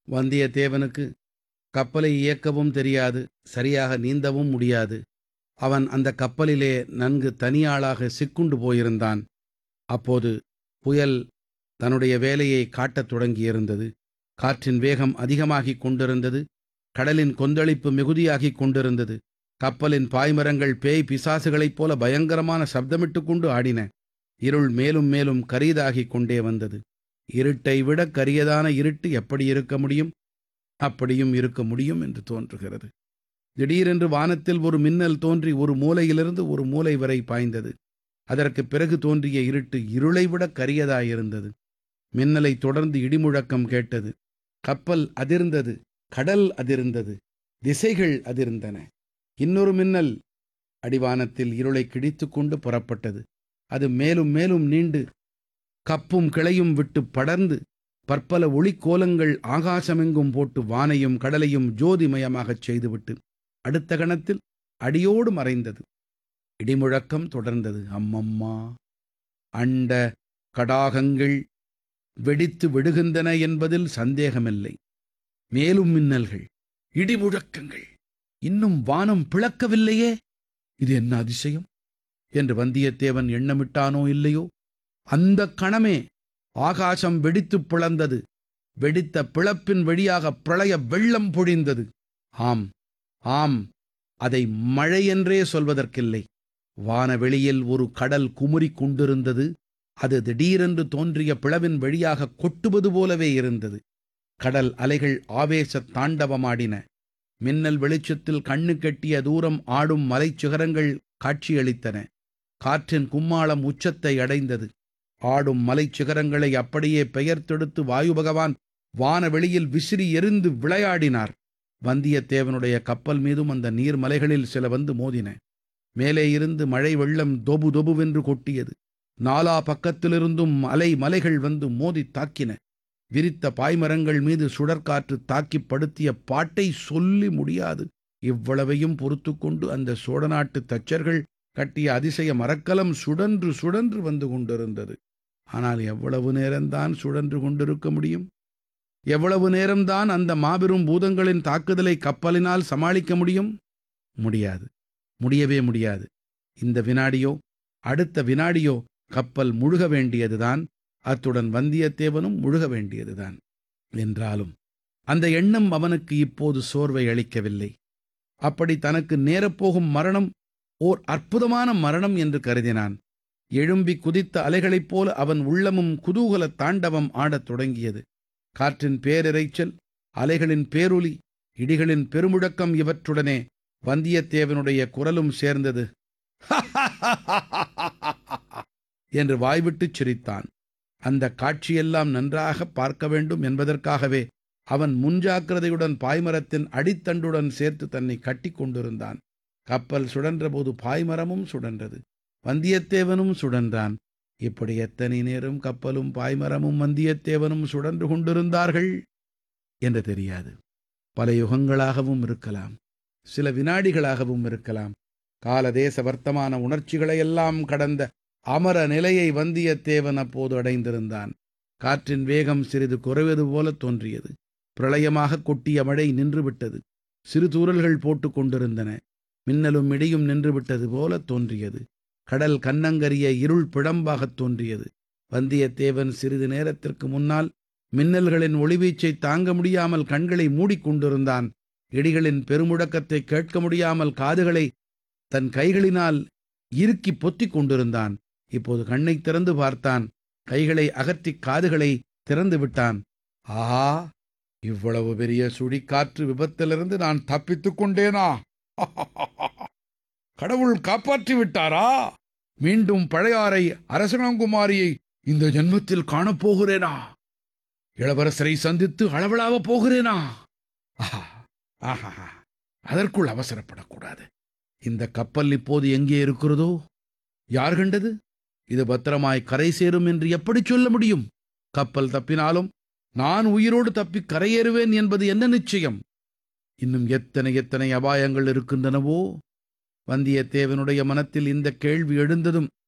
வந்தியத்தேவனுக்கு கப்பலை இயக்கவும் தெரியாது சரியாக நீந்தவும் முடியாது அவன் அந்த கப்பலிலே நன்கு தனியாளாக சிக்குண்டு போயிருந்தான் அப்போது புயல் தன்னுடைய வேலையை காட்டத் தொடங்கியிருந்தது காற்றின் வேகம் அதிகமாகிக் கொண்டிருந்தது கடலின் கொந்தளிப்பு மிகுதியாகிக் கொண்டிருந்தது கப்பலின் பாய்மரங்கள் பேய் பிசாசுகளைப் போல பயங்கரமான சப்தமிட்டுக் கொண்டு ஆடின இருள் மேலும் மேலும் கரியதாகிக் கொண்டே வந்தது இருட்டை விட கரியதான இருட்டு எப்படி இருக்க முடியும் அப்படியும் இருக்க முடியும் என்று தோன்றுகிறது திடீரென்று வானத்தில் ஒரு மின்னல் தோன்றி ஒரு மூலையிலிருந்து ஒரு மூலை வரை பாய்ந்தது அதற்குப் பிறகு தோன்றிய இருட்டு இருளை விட கரியதாயிருந்தது மின்னலைத் தொடர்ந்து இடிமுழக்கம் கேட்டது கப்பல் அதிர்ந்தது கடல் அதிர்ந்தது திசைகள் அதிர்ந்தன இன்னொரு மின்னல் அடிவானத்தில் இருளை கிழித்துக் கொண்டு புறப்பட்டது அது மேலும் மேலும் நீண்டு கப்பும் கிளையும் விட்டு படர்ந்து பற்பல ஒளிக்கோலங்கள் ஆகாசமெங்கும் போட்டு வானையும் கடலையும் ஜோதிமயமாகச் செய்துவிட்டு அடுத்த கணத்தில் அடியோடு மறைந்தது இடிமுழக்கம் தொடர்ந்தது அம்மம்மா அண்ட கடாகங்கள் வெடித்து விடுகின்றன என்பதில் சந்தேகமில்லை மேலும் மின்னல்கள் இடிமுழக்கங்கள் இன்னும் வானம் பிளக்கவில்லையே இது என்ன அதிசயம் என்று வந்தியத்தேவன் எண்ணமிட்டானோ இல்லையோ அந்த கணமே ஆகாசம் வெடித்துப் பிளந்தது வெடித்த பிளப்பின் வழியாக பிரளய வெள்ளம் பொழிந்தது ஆம் ஆம் அதை மழை என்றே சொல்வதற்கில்லை வானவெளியில் ஒரு கடல் குமுறிக் கொண்டிருந்தது அது திடீரென்று தோன்றிய பிளவின் வழியாக கொட்டுவது போலவே இருந்தது கடல் அலைகள் ஆவேச தாண்டவமாடின மின்னல் வெளிச்சத்தில் கண்ணு கெட்டிய தூரம் ஆடும் மலைச்சிகரங்கள் காட்சியளித்தன காற்றின் கும்மாளம் உச்சத்தை அடைந்தது ஆடும் மலைச்சிகரங்களை அப்படியே பெயர்த்தெடுத்து வாயு பகவான் வானவெளியில் விசிறி எறிந்து விளையாடினார் வந்தியத்தேவனுடைய கப்பல் மீதும் அந்த நீர்மலைகளில் சில வந்து மோதின மேலே இருந்து மழை வெள்ளம் தொபு தொபுவென்று கொட்டியது நாலா பக்கத்திலிருந்தும் அலை மலைகள் வந்து மோதித் தாக்கின விரித்த பாய்மரங்கள் மீது சுடற்காற்று தாக்கிப் படுத்திய பாட்டை சொல்லி முடியாது இவ்வளவையும் பொறுத்து கொண்டு அந்த சோழ நாட்டு தச்சர்கள் கட்டிய அதிசய மரக்கலம் சுழன்று சுழன்று வந்து கொண்டிருந்தது ஆனால் எவ்வளவு நேரம்தான் சுழன்று கொண்டிருக்க முடியும் எவ்வளவு நேரம்தான் அந்த மாபெரும் பூதங்களின் தாக்குதலை கப்பலினால் சமாளிக்க முடியும் முடியாது முடியவே முடியாது இந்த வினாடியோ அடுத்த வினாடியோ கப்பல் முழுக வேண்டியதுதான் அத்துடன் வந்தியத்தேவனும் முழுக வேண்டியதுதான் என்றாலும் அந்த எண்ணம் அவனுக்கு இப்போது சோர்வை அளிக்கவில்லை அப்படி தனக்கு நேரப்போகும் மரணம் ஓர் அற்புதமான மரணம் என்று கருதினான் எழும்பி குதித்த அலைகளைப் போல அவன் உள்ளமும் குதூகல தாண்டவம் ஆடத் தொடங்கியது காற்றின் பேரிரைச்சல் அலைகளின் பேரொலி இடிகளின் பெருமுழக்கம் இவற்றுடனே வந்தியத்தேவனுடைய குரலும் சேர்ந்தது என்று வாய்விட்டுச் சிரித்தான் அந்த காட்சியெல்லாம் நன்றாக பார்க்க வேண்டும் என்பதற்காகவே அவன் முன்ஜாக்கிரதையுடன் பாய்மரத்தின் அடித்தண்டுடன் சேர்த்து தன்னை கட்டிக் கொண்டிருந்தான் கப்பல் சுழன்றபோது பாய்மரமும் சுழன்றது வந்தியத்தேவனும் சுழன்றான் இப்படி எத்தனை நேரம் கப்பலும் பாய்மரமும் வந்தியத்தேவனும் சுழன்று கொண்டிருந்தார்கள் என்று தெரியாது பல யுகங்களாகவும் இருக்கலாம் சில வினாடிகளாகவும் இருக்கலாம் காலதேச வர்த்தமான உணர்ச்சிகளையெல்லாம் கடந்த அமர நிலையை வந்தியத்தேவன் அப்போது அடைந்திருந்தான் காற்றின் வேகம் சிறிது குறைவது போல தோன்றியது பிரளயமாக கொட்டிய மழை நின்றுவிட்டது சிறு தூறல்கள் போட்டுக் கொண்டிருந்தன மின்னலும் இடியும் நின்றுவிட்டது போல தோன்றியது கடல் கன்னங்கரிய இருள் பிழம்பாகத் தோன்றியது வந்தியத்தேவன் சிறிது நேரத்திற்கு முன்னால் மின்னல்களின் ஒளிவீச்சை தாங்க முடியாமல் கண்களை மூடிக்கொண்டிருந்தான் இடிகளின் பெருமுழக்கத்தை கேட்க முடியாமல் காதுகளை தன் கைகளினால் இறுக்கி பொத்திக் கொண்டிருந்தான் இப்போது கண்ணை திறந்து பார்த்தான் கைகளை அகற்றி காதுகளை திறந்து விட்டான் ஆஹா இவ்வளவு பெரிய சுழிக்காற்று விபத்திலிருந்து நான் தப்பித்துக் கொண்டேனா கடவுள் காப்பாற்றி விட்டாரா மீண்டும் பழையாறை அரசனங்குமாரியை இந்த ஜென்மத்தில் காணப்போகிறேனா இளவரசரை சந்தித்து அளவலாவ போகிறேனா ஆஹா ஆஹா அதற்குள் அவசரப்படக்கூடாது இந்த கப்பல் இப்போது எங்கே இருக்கிறதோ யார் கண்டது இது பத்திரமாய் கரை சேரும் என்று எப்படி சொல்ல முடியும் கப்பல் தப்பினாலும் நான் உயிரோடு தப்பி கரையேறுவேன் என்பது என்ன நிச்சயம் இன்னும் எத்தனை எத்தனை அபாயங்கள் இருக்கின்றனவோ வந்தியத்தேவனுடைய மனத்தில் இந்த கேள்வி எழுந்ததும்